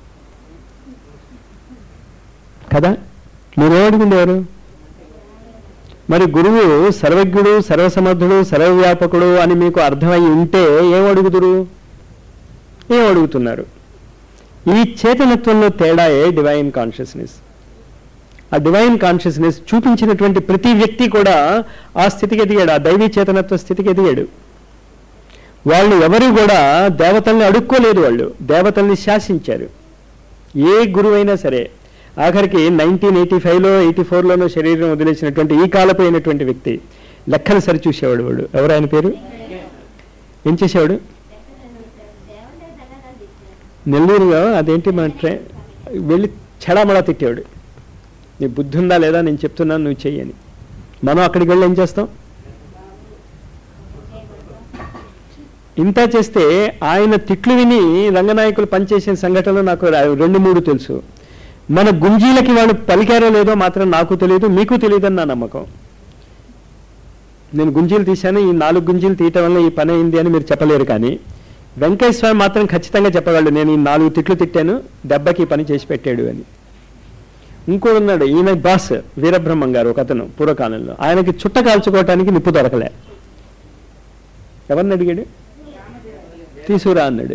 కదా మీరేం అడుగుండేవారు మరి గురువు సర్వజ్ఞుడు సర్వసమర్థుడు సర్వవ్యాపకుడు అని మీకు అర్థమై ఉంటే ఏం అడుగుదురు ఏం అడుగుతున్నారు ఈ చేతనత్వంలో తేడాయే డివైన్ కాన్షియస్నెస్ ఆ డివైన్ కాన్షియస్నెస్ చూపించినటువంటి ప్రతి వ్యక్తి కూడా ఆ స్థితికి ఎదిగాడు ఆ దైవీ చేతనత్వ స్థితికి ఎదిగాడు వాళ్ళు ఎవరు కూడా దేవతల్ని అడుక్కోలేదు వాళ్ళు దేవతల్ని శాసించారు ఏ గురువైనా సరే ఆఖరికి నైన్టీన్ ఎయిటీ ఫైవ్లో ఎయిటీ ఫోర్లోనో శరీరం వదిలేసినటువంటి ఈ కాలపోయినటువంటి వ్యక్తి లెక్కలు సరిచూసేవాడు వాడు ఎవరు ఆయన పేరు ఏం చేసేవాడు నెల్లూరులో అదేంటి మన ట్రై వెళ్ళి చెడామడా తిట్టేవాడు నీ బుద్ధి ఉందా లేదా నేను చెప్తున్నాను నువ్వు చెయ్యని మనం అక్కడికి వెళ్ళి ఏం చేస్తాం ఇంత చేస్తే ఆయన తిట్లు విని రంగనాయకులు పనిచేసిన సంఘటనలు నాకు రా- రెండు మూడు తెలుసు మన గుంజీలకి వాళ్ళు పలికారో లేదో మాత్రం నాకు తెలియదు మీకు తెలియదని నా నమ్మకం నేను గుంజీలు తీశాను ఈ నాలుగు గుంజీలు తీయటం వల్ల ఈ పని అయింది అని మీరు చెప్పలేరు కానీ వెంకయ్య స్వామి మాత్రం ఖచ్చితంగా చెప్పగలడు నేను ఈ నాలుగు తిట్లు తిట్టాను దెబ్బకి ఈ పని చేసి పెట్టాడు అని ఇంకోడు ఉన్నాడు ఈయన బాస్ వీరబ్రహ్మం గారు ఒక అతను పూర్వకాలంలో ఆయనకి చుట్ట కాల్చుకోవటానికి నిప్పు దొరకలే ఎవరిని అడిగాడు తీసుకురా అన్నాడు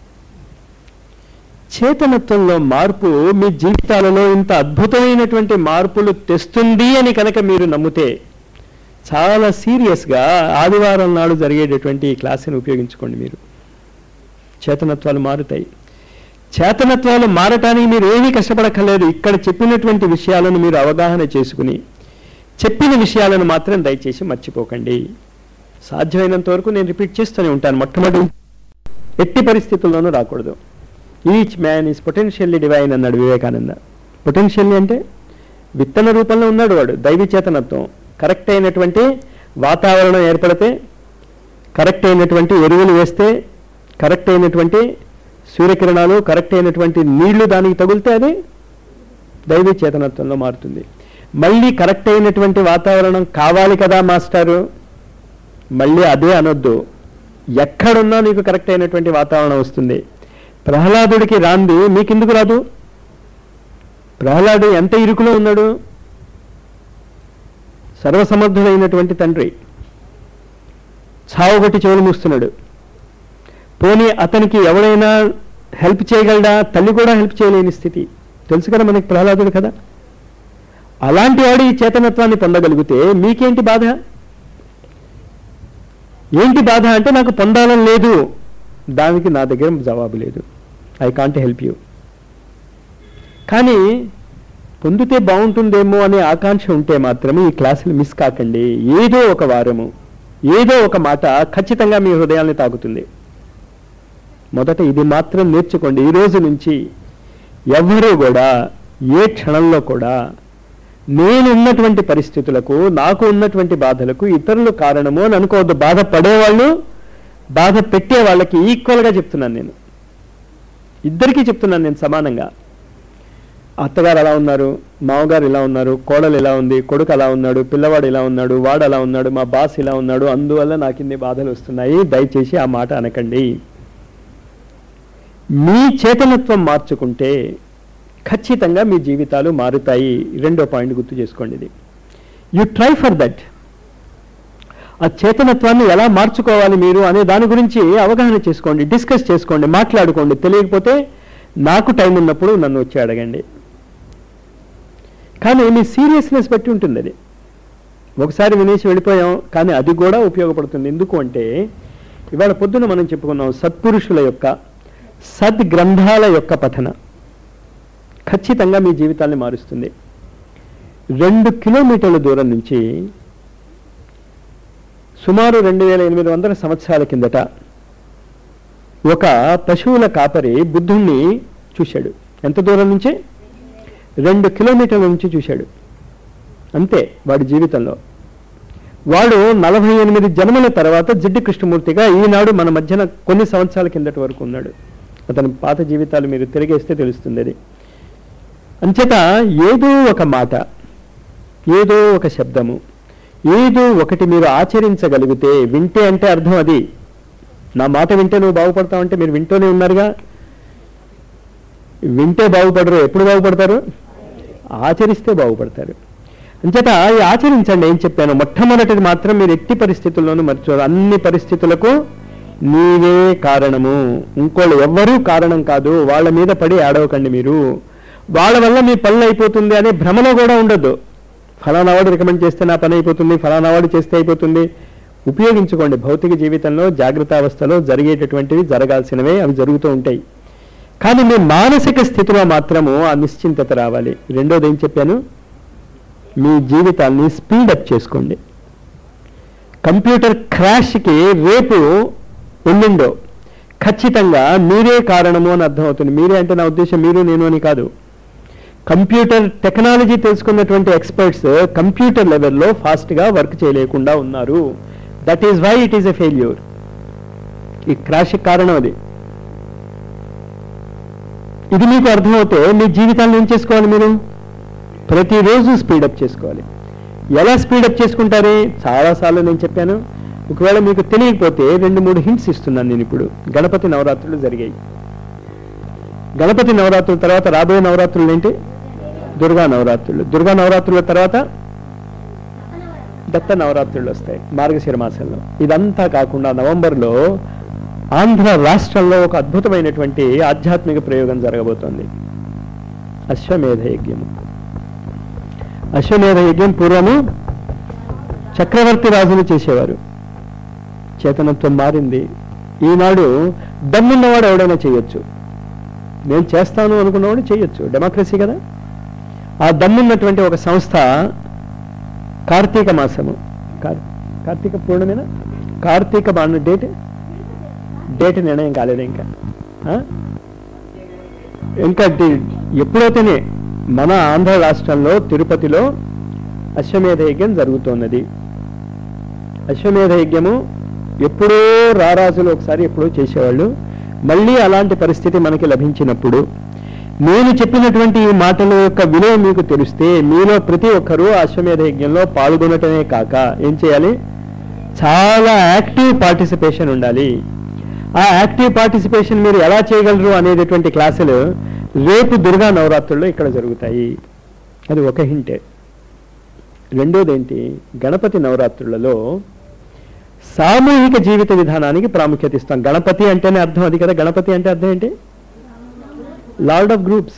చేతనత్వంలో మార్పు మీ జీవితాలలో ఇంత అద్భుతమైనటువంటి మార్పులు తెస్తుంది అని కనుక మీరు నమ్మితే చాలా సీరియస్గా ఆదివారం నాడు జరిగేటటువంటి ఈ క్లాసుని ఉపయోగించుకోండి మీరు చేతనత్వాలు మారుతాయి చేతనత్వాలు మారటానికి మీరు ఏమీ కష్టపడక్కర్లేదు ఇక్కడ చెప్పినటువంటి విషయాలను మీరు అవగాహన చేసుకుని చెప్పిన విషయాలను మాత్రం దయచేసి మర్చిపోకండి సాధ్యమైనంత వరకు నేను రిపీట్ చేస్తూనే ఉంటాను మొట్టమొదటి ఎట్టి పరిస్థితుల్లోనూ రాకూడదు each man is potentially divine అన్నాడు వివేకానంద పొటెన్షియల్లీ అంటే విత్తన రూపంలో ఉన్నాడు వాడు దైవీ చేతనత్వం కరెక్ట్ అయినటువంటి వాతావరణం ఏర్పడితే కరెక్ట్ అయినటువంటి ఎరువులు వేస్తే కరెక్ట్ అయినటువంటి సూర్యకిరణాలు కరెక్ట్ అయినటువంటి నీళ్లు దానికి తగిలితే అది దైవీ చేతనత్వంలో మారుతుంది మళ్ళీ కరెక్ట్ అయినటువంటి వాతావరణం కావాలి కదా మాస్టారు మళ్ళీ అదే అనొద్దు ఎక్కడున్నా నీకు కరెక్ట్ అయినటువంటి వాతావరణం వస్తుంది ప్రహ్లాదుడికి రాంది మీకెందుకు రాదు ప్రహ్లాడు ఎంత ఇరుకులో ఉన్నాడు సర్వసమర్థుడైనటువంటి తండ్రి చావుగొట్టి చెవులు మూస్తున్నాడు పోనీ అతనికి ఎవరైనా హెల్ప్ చేయగలడా తల్లి కూడా హెల్ప్ చేయలేని స్థితి తెలుసు కదా మనకి ప్రహ్లాదుడు కదా అలాంటి వాడు ఈ చేతనత్వాన్ని పొందగలిగితే మీకేంటి బాధ ఏంటి బాధ అంటే నాకు పొందాలని లేదు దానికి నా దగ్గర జవాబు లేదు ఐ కాంట్ హెల్ప్ యూ కానీ పొందితే బాగుంటుందేమో అనే ఆకాంక్ష ఉంటే మాత్రమే ఈ క్లాసులు మిస్ కాకండి ఏదో ఒక వారము ఏదో ఒక మాట ఖచ్చితంగా మీ హృదయాన్ని తాకుతుంది మొదట ఇది మాత్రం నేర్చుకోండి ఈ రోజు నుంచి ఎవ్వరూ కూడా ఏ క్షణంలో కూడా నేను ఉన్నటువంటి పరిస్థితులకు నాకు ఉన్నటువంటి బాధలకు ఇతరులు కారణము అని అనుకోవద్దు బాధ పడేవాళ్ళు బాధ పెట్టే వాళ్ళకి ఈక్వల్గా చెప్తున్నాను నేను ఇద్దరికీ చెప్తున్నాను నేను సమానంగా అత్తగారు అలా ఉన్నారు మామగారు ఇలా ఉన్నారు కోడలు ఇలా ఉంది కొడుకు అలా ఉన్నాడు పిల్లవాడు ఇలా ఉన్నాడు వాడు అలా ఉన్నాడు మా బాస్ ఇలా ఉన్నాడు అందువల్ల నాకు ఇన్ని బాధలు వస్తున్నాయి దయచేసి ఆ మాట అనకండి మీ చేతనత్వం మార్చుకుంటే ఖచ్చితంగా మీ జీవితాలు మారుతాయి రెండో పాయింట్ గుర్తు చేసుకోండి ఇది యు ట్రై ఫర్ దట్ ఆ చేతనత్వాన్ని ఎలా మార్చుకోవాలి మీరు అనే దాని గురించి అవగాహన చేసుకోండి డిస్కస్ చేసుకోండి మాట్లాడుకోండి తెలియకపోతే నాకు టైం ఉన్నప్పుడు నన్ను వచ్చి అడగండి కానీ మీ సీరియస్నెస్ బట్టి ఉంటుంది అది ఒకసారి వినేసి వెళ్ళిపోయాం కానీ అది కూడా ఉపయోగపడుతుంది ఎందుకు అంటే ఇవాళ పొద్దున మనం చెప్పుకున్నాం సత్పురుషుల యొక్క సద్గ్రంథాల యొక్క పఠన ఖచ్చితంగా మీ జీవితాన్ని మారుస్తుంది రెండు కిలోమీటర్ల దూరం నుంచి సుమారు రెండు వేల ఎనిమిది వందల సంవత్సరాల కిందట ఒక పశువుల కాపరి బుద్ధుణ్ణి చూశాడు ఎంత దూరం నుంచి రెండు కిలోమీటర్ల నుంచి చూశాడు అంతే వాడి జీవితంలో వాడు నలభై ఎనిమిది జన్మల తర్వాత జిడ్డు కృష్ణమూర్తిగా ఈనాడు మన మధ్యన కొన్ని సంవత్సరాల కిందటి వరకు ఉన్నాడు అతని పాత జీవితాలు మీరు తిరిగేస్తే తెలుస్తుంది అది అంచేత ఏదో ఒక మాట ఏదో ఒక శబ్దము ఏదో ఒకటి మీరు ఆచరించగలిగితే వింటే అంటే అర్థం అది నా మాట వింటే నువ్వు బాగుపడతావంటే మీరు వింటూనే ఉన్నారుగా వింటే బాగుపడరు ఎప్పుడు బాగుపడతారు ఆచరిస్తే బాగుపడతారు అంచేత ఈ ఆచరించండి ఏం చెప్పాను మొట్టమొదటిది మాత్రం మీరు ఎట్టి పరిస్థితుల్లోనూ మర్చిపోరు అన్ని పరిస్థితులకు నీవే కారణము ఇంకోళ్ళు ఎవ్వరూ కారణం కాదు వాళ్ళ మీద పడి ఆడవకండి మీరు వాళ్ళ వల్ల మీ పనులు అయిపోతుంది అనే భ్రమలో కూడా ఉండొద్దు ఫలానా వాడు రికమెండ్ చేస్తే నా పని అయిపోతుంది ఫలానా వాడు చేస్తే అయిపోతుంది ఉపయోగించుకోండి భౌతిక జీవితంలో జాగ్రత్త అవస్థలో జరిగేటటువంటివి జరగాల్సినవే అవి జరుగుతూ ఉంటాయి కానీ మీ మానసిక స్థితిలో మాత్రము ఆ నిశ్చింతత రావాలి రెండోది ఏం చెప్పాను మీ జీవితాన్ని స్పీడప్ చేసుకోండి కంప్యూటర్ క్రాష్కి రేపు ఎల్లుండో ఖచ్చితంగా మీరే కారణము అని అర్థమవుతుంది మీరే అంటే నా ఉద్దేశం మీరు నేను అని కాదు కంప్యూటర్ టెక్నాలజీ తెలుసుకున్నటువంటి ఎక్స్పర్ట్స్ కంప్యూటర్ లెవెల్లో ఫాస్ట్గా వర్క్ చేయలేకుండా ఉన్నారు that is why it is a failure ఈ క్రాష్ కారణం అది ఇది మీకు అర్థమవుతే మీ జీవితాన్ని ఏం చేసుకోవాలి మీరు ప్రతిరోజు స్పీడప్ చేసుకోవాలి ఎలా స్పీడప్ చేసుకుంటారు చాలాసార్లు నేను చెప్పాను ఒకవేళ మీకు తెలియకపోతే రెండు మూడు హింట్స్ ఇస్తున్నాను నేను ఇప్పుడు గణపతి నవరాత్రులు జరిగాయి గణపతి నవరాత్రుల తర్వాత రాబోయే నవరాత్రులు ఏంటి దుర్గా నవరాత్రులు దుర్గా నవరాత్రుల తర్వాత దత్త నవరాత్రులు వస్తాయి మార్గశిర మాసంలో ఇదంతా కాకుండా నవంబర్లో ఆంధ్ర రాష్ట్రంలో ఒక అద్భుతమైనటువంటి ఆధ్యాత్మిక ప్రయోగం జరగబోతోంది అశ్వమేధ యజ్ఞము అశ్వమేధ యజ్ఞం పూర్వము చక్రవర్తి రాజులు చేసేవారు చేతనత్వం మారింది ఈనాడు దమ్మున్నవాడు ఎవడైనా చేయొచ్చు నేను చేస్తాను అనుకున్నవాడు చేయొచ్చు డెమోక్రసీ కదా ఆ దమ్మున్నటువంటి ఒక సంస్థ కార్తీక మాసము కార్- కార్తీక పూర్ణమేనా కార్తీక బాండ డేట్ డేట్ నిర్ణయం కాలేదు ఇంకా ఆ? ఇంకా డి- ఎప్పుడైతేనే మన ఆంధ్ర రాష్ట్రంలో తిరుపతిలో అశ్వమేధ యజ్ఞం జరుగుతున్నది అశ్వమేధ యజ్ఞము ఎప్పుడో రారాజులు ఒకసారి ఎప్పుడో చేసేవాళ్ళు మళ్ళీ అలాంటి పరిస్థితి మనకి లభించినప్పుడు నేను చెప్పినటువంటి ఈ మాటల యొక్క విలువ మీకు తెలిస్తే మీలో ప్రతి ఒక్కరూ అశ్వమేధ యజ్ఞంలో పాల్గొనటమే కాక ఏం చేయాలి చాలా యాక్టివ్ పార్టిసిపేషన్ ఉండాలి ఆ యాక్టివ్ పార్టిసిపేషన్ మీరు ఎలా చేయగలరు అనేటటువంటి క్లాసులు రేపు దుర్గా నవరాత్రుల్లో ఇక్కడ జరుగుతాయి అది ఒక హింటే రెండోది ఏంటి గణపతి నవరాత్రులలో సామూహిక జీవిత విధానానికి ప్రాముఖ్యత ఇస్తాం గణపతి అంటేనే అర్థం అది కదా గణపతి అంటే అర్థం ఏంటి లార్డ్ ఆఫ్ గ్రూప్స్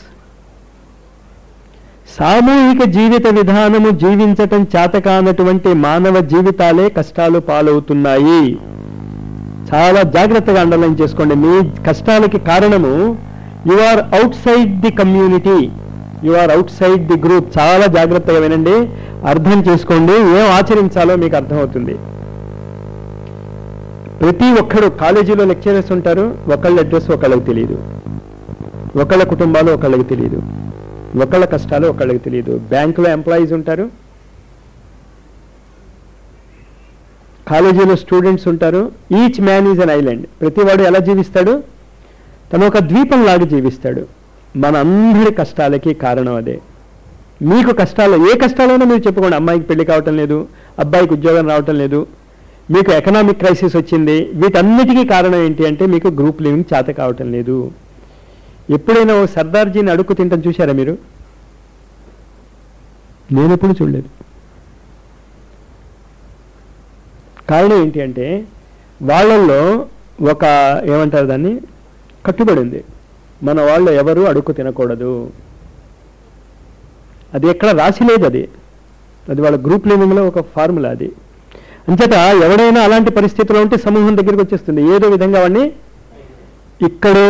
సామూహిక జీవిత విధానము జీవించటం చేతకానటువంటి మానవ జీవితాలే కష్టాలు పాలవుతున్నాయి చాలా జాగ్రత్తగా అండర్లైన్ చేసుకోండి మీ కష్టాలకి కారణము you are outside the community you are outside the group చాలా జాగ్రత్తగా వినండి అర్థం చేసుకోండి ఏం ఆచరించాలో మీకు అర్థమవుతుంది ప్రతి ఒక్కరు కాలేజీలో లెక్చరర్స్ ఉంటారు ఒకళ్ళ అడ్రస్ ఒకళ్ళకి తెలియదు ఒకళ్ళ కుటుంబాలు ఒకళ్ళకి తెలియదు ఒకళ్ళ కష్టాలు ఒకళ్ళకి తెలియదు బ్యాంకులో ఎంప్లాయీస్ ఉంటారు కాలేజీలో స్టూడెంట్స్ ఉంటారు each man is an island ప్రతివాడు ఎలా జీవిస్తాడు తను ఒక ద్వీపం లాగా జీవిస్తాడు మన అందరి కష్టాలకి కారణం అదే మీకు కష్టాలు ఏ కష్టాలైనా మీరు చెప్పుకోండి అమ్మాయికి పెళ్లి కావటం లేదు అబ్బాయికి ఉద్యోగం రావటం లేదు మీకు ఎకనామిక్ క్రైసిస్ వచ్చింది వీటన్నిటికీ కారణం ఏంటి అంటే మీకు గ్రూప్ లివింగ్ చేత కావటం లేదు ఎప్పుడైనా ఓ సర్దార్జీని అడుక్కు తింటాం చూశారా మీరు నేను ఎప్పుడు చూడలేదు కారణం ఏంటి అంటే వాళ్ళల్లో ఒక ఏమంటారు దాన్ని కట్టుబడి ఉంది మన వాళ్ళు ఎవరు అడుక్కు తినకూడదు అది ఎక్కడ రాసి లేదు అది అది వాళ్ళ గ్రూప్ లివింగ్లో ఒక ఫార్ములా అది అంచేత ఎవడైనా అలాంటి పరిస్థితిలో ఉంటే సమూహం దగ్గరికి వచ్చేస్తుంది ఏదో విధంగా వాడిని ఇక్కడో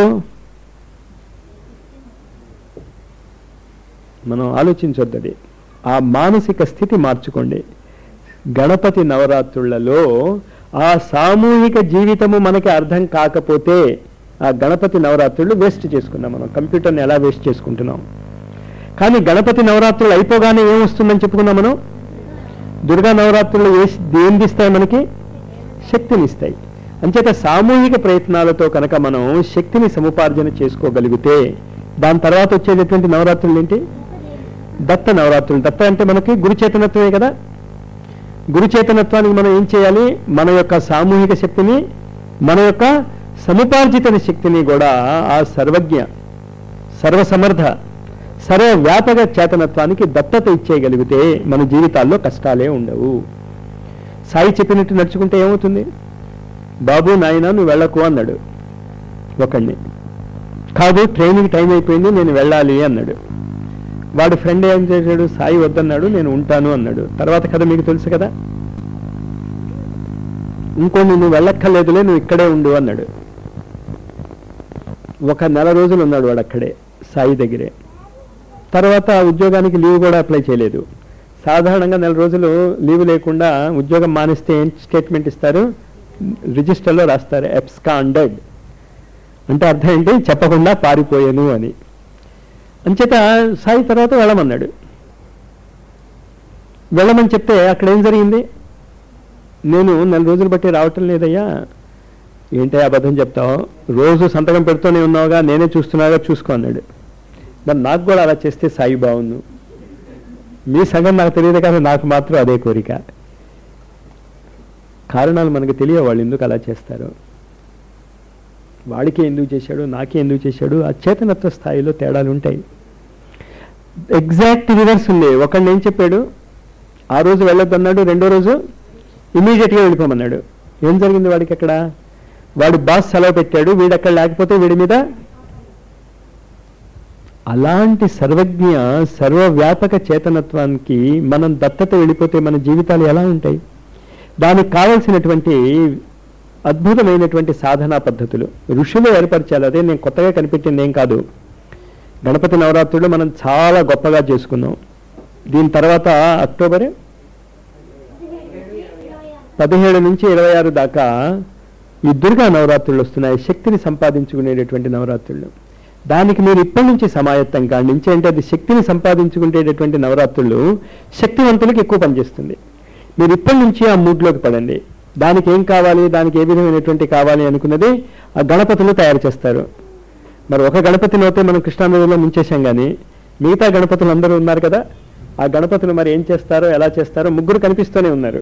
మనం ఆలోచించొద్దు అది ఆ మానసిక స్థితి మార్చుకోండి గణపతి నవరాత్రులలో ఆ సామూహిక జీవితము మనకి అర్థం కాకపోతే ఆ గణపతి నవరాత్రులు వేస్ట్ చేసుకున్నాం మనం కంప్యూటర్ని ఎలా వేస్ట్ చేసుకుంటున్నాం కానీ గణపతి నవరాత్రులు అయిపోగానే ఏమొస్తుందని చెప్పుకున్నాం మనం దుర్గా నవరాత్రులు ఏ దేనిది ఇస్తాయి మనకి శక్తిని ఇస్తాయి అంచేత సామూహిక ప్రయత్నాలతో కనుక మనం శక్తిని సముపార్జన చేసుకోగలిగితే దాని తర్వాత వచ్చేటటువంటి నవరాత్రులు ఏంటి దత్త నవరాత్రులు దత్త అంటే మనకి గురు చేతనత్వమే కదా గురు చేతనత్వానికి మనం ఏం చేయాలి మన యొక్క సామూహిక శక్తిని మన యొక్క సముపార్జిత శక్తిని కూడా ఆ సర్వజ్ఞ సర్వసమర్థ సర్వవ్యాపక చేతనత్వానికి దత్తత ఇచ్చేయగలిగితే మన జీవితాల్లో కష్టాలే ఉండవు సాయి చెప్పినట్టు నడుచుకుంటే ఏమవుతుంది బాబు నాయన నువ్వు వెళ్ళకు అన్నాడు ఒకడిని కాదు ట్రైన్కి టైం అయిపోయింది నేను వెళ్ళాలి అన్నాడు వాడి ఫ్రెండ్ ఏం చేశాడు సాయి వద్దన్నాడు నేను ఉంటాను అన్నాడు తర్వాత కథ మీకు తెలుసు కదా ఇంకో నువ్వు వెళ్ళక్కర్లేదులే నువ్వు ఇక్కడే ఉండు అన్నాడు ఒక నెల రోజులు ఉన్నాడు వాడు అక్కడే సాయి దగ్గరే తర్వాత ఆ ఉద్యోగానికి లీవ్ కూడా అప్లై చేయలేదు సాధారణంగా నెల రోజులు లీవ్ లేకుండా ఉద్యోగం మానేస్తే ఏం స్టేట్మెంట్ ఇస్తారు రిజిస్టర్లో రాస్తారు ఎబ్స్కాండెడ్ అంటే అర్థం ఏంటి చెప్పకుండా పారిపోయాను అని అంచేత సాయి తర్వాత వెళ్ళమన్నాడు వెళ్ళమని చెప్తే అక్కడ ఏం జరిగింది నేను నెల రోజులు బట్టి రావటం లేదయ్యా ఏంటి అబద్ధం చెప్తావు రోజు సంతకం పెడుతూనే ఉన్నావుగా నేనే చూస్తున్నాగా చూసుకో అన్నాడు మరి నాకు కూడా అలా చేస్తే సాయి బాగుండు మీ సంగతి నాకు తెలియదు కానీ నాకు మాత్రం అదే కోరిక కారణాలు మనకు తెలియ వాళ్ళు ఎందుకు అలా చేస్తారు వాడికి ఎందుకు చేశాడు నాకే ఎందుకు చేశాడు ఆ చేతనత్వ స్థాయిలో తేడాలు ఉంటాయి ఎగ్జాక్ట్ రివర్స్ ఉంది ఒకడిని ఏం చెప్పాడు ఆ రోజు వెళ్ళొద్దన్నాడు రెండో రోజు ఇమీడియట్గా వెళ్ళిపోమన్నాడు ఏం జరిగింది వాడికి అక్కడ వాడి బాస్ సెలవు పెట్టాడు వీడు అక్కడ లేకపోతే వీడి మీద అలాంటి సర్వజ్ఞ సర్వవ్యాపక చేతనత్వానికి మనం దత్తత వెళ్ళిపోతే మన జీవితాలు ఎలా ఉంటాయి దానికి కావలసినటువంటి అద్భుతమైనటువంటి సాధనా పద్ధతులు ఋషులు ఏర్పరిచారు అదే నేను కొత్తగా కనిపెట్టింది ఏం కాదు గణపతి నవరాత్రులు మనం చాలా గొప్పగా చేసుకున్నాం దీని తర్వాత అక్టోబర్ పదిహేడు నుంచి ఇరవై ఆరు దాకా ఈ దుర్గా నవరాత్రులు వస్తున్నాయి శక్తిని సంపాదించుకునేటటువంటి నవరాత్రులు దానికి మీరు ఇప్పటి నుంచి సమాయత్తం కాడి నుంచి అంటే అది శక్తిని సంపాదించుకునేటటువంటి నవరాత్రులు శక్తివంతులకు ఎక్కువ పనిచేస్తుంది మీరు ఇప్పటి నుంచి ఆ మూడ్లోకి పడండి దానికి ఏం కావాలి దానికి ఏ విధమైనటువంటి కావాలి అనుకున్నది ఆ గణపతులు తయారు చేస్తారు మరి ఒక గణపతిని అయితే మనం కృష్ణానదిలో ముంచేశాం కానీ మిగతా గణపతులు అందరూ ఉన్నారు కదా ఆ గణపతులు మరి ఏం చేస్తారో ఎలా చేస్తారో ముగ్గురు కనిపిస్తూనే ఉన్నారు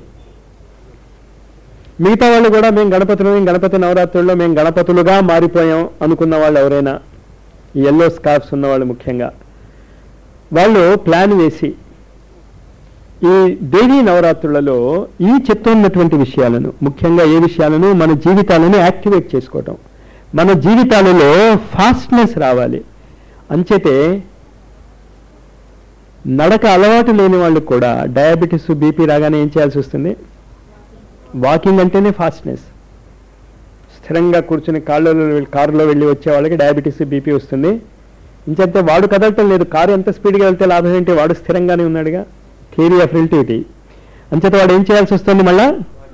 మిగతా వాళ్ళు కూడా మేము గణపతులు మేము గణపతి నవరాత్రుల్లో మేము గణపతులుగా మారిపోయాం అనుకున్న వాళ్ళు ఎవరైనా ఈ ఎల్లో స్కార్ఫ్స్ ఉన్నవాళ్ళు ముఖ్యంగా వాళ్ళు ప్లాన్ వేసి ఈ దేవీ నవరాత్రులలో ఈ చెప్తున్నటువంటి విషయాలను ముఖ్యంగా ఏ విషయాలను మన జీవితాలను యాక్టివేట్ చేసుకోవటం మన జీవితాలలో ఫాస్ట్నెస్ రావాలి అంచేతే నడక అలవాటు లేని వాళ్ళు కూడా డయాబెటీస్ బీపీ రాగానే ఏం చేయాల్సి వస్తుంది వాకింగ్ అంటేనే ఫాస్ట్నెస్ స్థిరంగా కూర్చుని కాళ్ళలో వెళ్ళి కారులో వెళ్ళి వచ్చే వాళ్ళకి డయాబెటీస్ బీపీ వస్తుంది ఇంకంతే వాడు కదలటం లేదు కారు ఎంత స్పీడ్గా వెళ్తే లాభం ఏంటి వాడు స్థిరంగానే ఉన్నాడుగా థియరీ ఆఫ్ రిలేటివిటీ అంచేత వాడు ఏం చేయాల్సి వస్తుంది మళ్ళా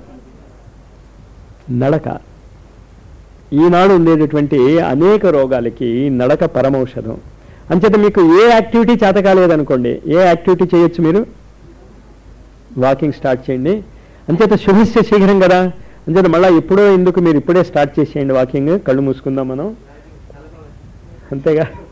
నడక ఈనాడు ఉండేటటువంటి అనేక రోగాలకి నడక పరమౌషధం అంచేత మీకు ఏ యాక్టివిటీ చేత కాలేదనుకోండి ఏ యాక్టివిటీ చేయొచ్చు మీరు వాకింగ్ స్టార్ట్ చేయండి అంచేత శుభిస్తే శీఘ్రం కదా అంచేత మళ్ళీ ఎప్పుడో ఎందుకు మీరు ఇప్పుడే స్టార్ట్ చేసేయండి వాకింగ్ కళ్ళు మూసుకుందాం మనం అంతేగా